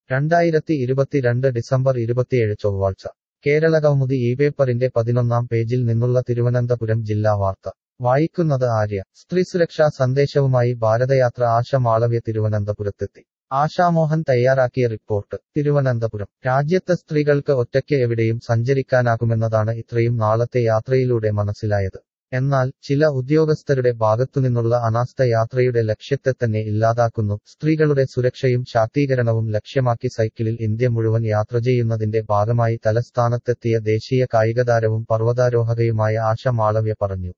രണ്ടായിരത്തി ഇരുപത്തിരണ്ട് ഡിസംബർ ഇരുപത്തിയേഴ് ചൊവ്വാഴ്ച കേരള കൗമുദി ഈ പേപ്പറിന്റെ പതിനൊന്നാം പേജിൽ നിന്നുള്ള തിരുവനന്തപുരം ജില്ലാ വാർത്ത വായിക്കുന്നത് ആര്യ സ്ത്രീസുരക്ഷാ സന്ദേശവുമായി ഭാരതയാത്ര ആശ മാളവ്യ തിരുവനന്തപുരത്തെത്തി ആശാമോഹൻ തയ്യാറാക്കിയ റിപ്പോർട്ട് തിരുവനന്തപുരം രാജ്യത്തെ സ്ത്രീകൾക്ക് ഒറ്റയ്ക്ക് എവിടെയും സഞ്ചരിക്കാനാകുമെന്നതാണ് ഇത്രയും നാളത്തെ യാത്രയിലൂടെ മനസ്സിലായത് എന്നാൽ ചില ഉദ്യോഗസ്ഥരുടെ ഭാഗത്തുനിന്നുള്ള അനാസ്ഥ യാത്രയുടെ ലക്ഷ്യത്തെ തന്നെ ഇല്ലാതാക്കുന്നു സ്ത്രീകളുടെ സുരക്ഷയും ശാക്തീകരണവും ലക്ഷ്യമാക്കി സൈക്കിളിൽ ഇന്ത്യ മുഴുവൻ യാത്ര ചെയ്യുന്നതിന്റെ ഭാഗമായി തലസ്ഥാനത്തെത്തിയ ദേശീയ കായികതാരവും പർവ്വതാരോഹകയുമായ ആശ മാളവ്യ പറഞ്ഞു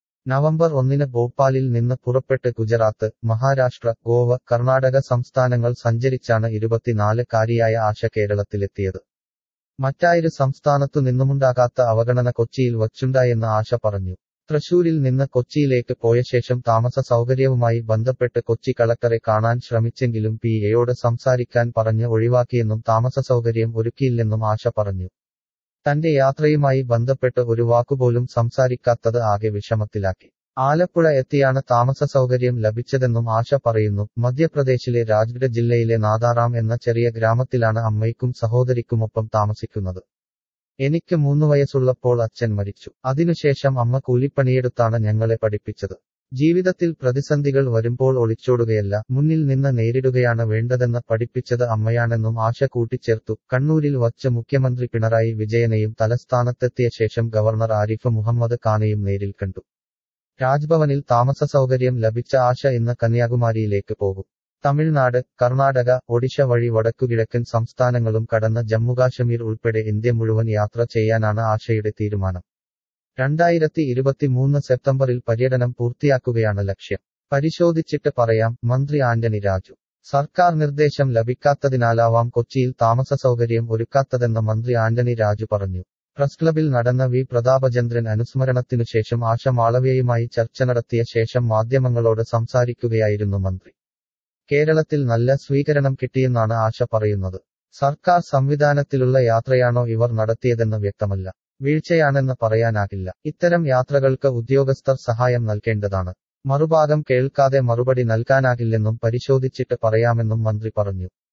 നവംബർ ഒന്നിന് ഭോപ്പാലിൽ നിന്ന് പുറപ്പെട്ട് ഗുജറാത്ത് മഹാരാഷ്ട്ര ഗോവ കർണാടക സംസ്ഥാനങ്ങൾ സഞ്ചരിച്ചാണ് ഇരുപത്തിനാല് കാരിയായ ആശ കേരളത്തിലെത്തിയത് മറ്റായൊരു സംസ്ഥാനത്തു നിന്നുമുണ്ടാകാത്ത അവഗണന കൊച്ചിയിൽ വച്ചുണ്ടായെന്ന് ആശ പറഞ്ഞു തൃശൂരിൽ നിന്ന് കൊച്ചിയിലേക്ക് പോയ ശേഷം താമസ സൗകര്യവുമായി ബന്ധപ്പെട്ട് കൊച്ചി കളക്ടറെ കാണാൻ ശ്രമിച്ചെങ്കിലും പി എയോട് സംസാരിക്കാൻ പറഞ്ഞ് ഒഴിവാക്കിയെന്നും താമസ സൗകര്യം ഒരുക്കിയില്ലെന്നും ആശ പറഞ്ഞു തന്റെ യാത്രയുമായി ബന്ധപ്പെട്ട് ഒരു വാക്കുപോലും സംസാരിക്കാത്തത് ആകെ വിഷമത്തിലാക്കി ആലപ്പുഴ എത്തിയാണ് താമസ സൗകര്യം ലഭിച്ചതെന്നും ആശ പറയുന്നു മധ്യപ്രദേശിലെ രാജ്ഗഡ് ജില്ലയിലെ നാദാറാം എന്ന ചെറിയ ഗ്രാമത്തിലാണ് അമ്മയ്ക്കും സഹോദരിക്കുമൊപ്പം താമസിക്കുന്നത് എനിക്ക് മൂന്ന് വയസ്സുള്ളപ്പോൾ അച്ഛൻ മരിച്ചു അതിനുശേഷം അമ്മ കൂലിപ്പണിയെടുത്താണ് ഞങ്ങളെ പഠിപ്പിച്ചത് ജീവിതത്തിൽ പ്രതിസന്ധികൾ വരുമ്പോൾ ഒളിച്ചോടുകയല്ല മുന്നിൽ നിന്ന് നേരിടുകയാണ് വേണ്ടതെന്ന് പഠിപ്പിച്ചത് അമ്മയാണെന്നും ആശ കൂട്ടിച്ചേർത്തു കണ്ണൂരിൽ വച്ച് മുഖ്യമന്ത്രി പിണറായി വിജയനെയും തലസ്ഥാനത്തെത്തിയ ശേഷം ഗവർണർ ആരിഫ് മുഹമ്മദ് ഖാനെയും നേരിൽ കണ്ടു രാജ്ഭവനിൽ താമസ സൗകര്യം ലഭിച്ച ആശ ഇന്ന് കന്യാകുമാരിയിലേക്ക് പോകും തമിഴ്നാട് കർണാടക ഒഡീഷ വഴി വടക്കുകിഴക്കൻ സംസ്ഥാനങ്ങളും കടന്ന് ജമ്മുകാശ്മീർ ഉൾപ്പെടെ ഇന്ത്യ മുഴുവൻ യാത്ര ചെയ്യാനാണ് ആശയുടെ തീരുമാനം രണ്ടായിരത്തി ഇരുപത്തിമൂന്ന് സെപ്റ്റംബറിൽ പര്യടനം പൂർത്തിയാക്കുകയാണ് ലക്ഷ്യം പരിശോധിച്ചിട്ട് പറയാം മന്ത്രി ആന്റണി രാജു സർക്കാർ നിർദ്ദേശം ലഭിക്കാത്തതിനാലാവാം കൊച്ചിയിൽ താമസ സൗകര്യം ഒരുക്കാത്തതെന്ന് മന്ത്രി ആന്റണി രാജു പറഞ്ഞു പ്രസ് ക്ലബിൽ നടന്ന വി പ്രതാപചന്ദ്രൻ അനുസ്മരണത്തിനു ശേഷം ആശ മാളവ്യയുമായി ചർച്ച നടത്തിയ ശേഷം മാധ്യമങ്ങളോട് സംസാരിക്കുകയായിരുന്നു മന്ത്രി കേരളത്തിൽ നല്ല സ്വീകരണം കിട്ടിയെന്നാണ് ആശ പറയുന്നത് സർക്കാർ സംവിധാനത്തിലുള്ള യാത്രയാണോ ഇവർ നടത്തിയതെന്ന് വ്യക്തമല്ല വീഴ്ചയാണെന്ന് പറയാനാകില്ല ഇത്തരം യാത്രകൾക്ക് ഉദ്യോഗസ്ഥർ സഹായം നൽകേണ്ടതാണ് മറുഭാഗം കേൾക്കാതെ മറുപടി നൽകാനാകില്ലെന്നും പരിശോധിച്ചിട്ട് പറയാമെന്നും മന്ത്രി പറഞ്ഞു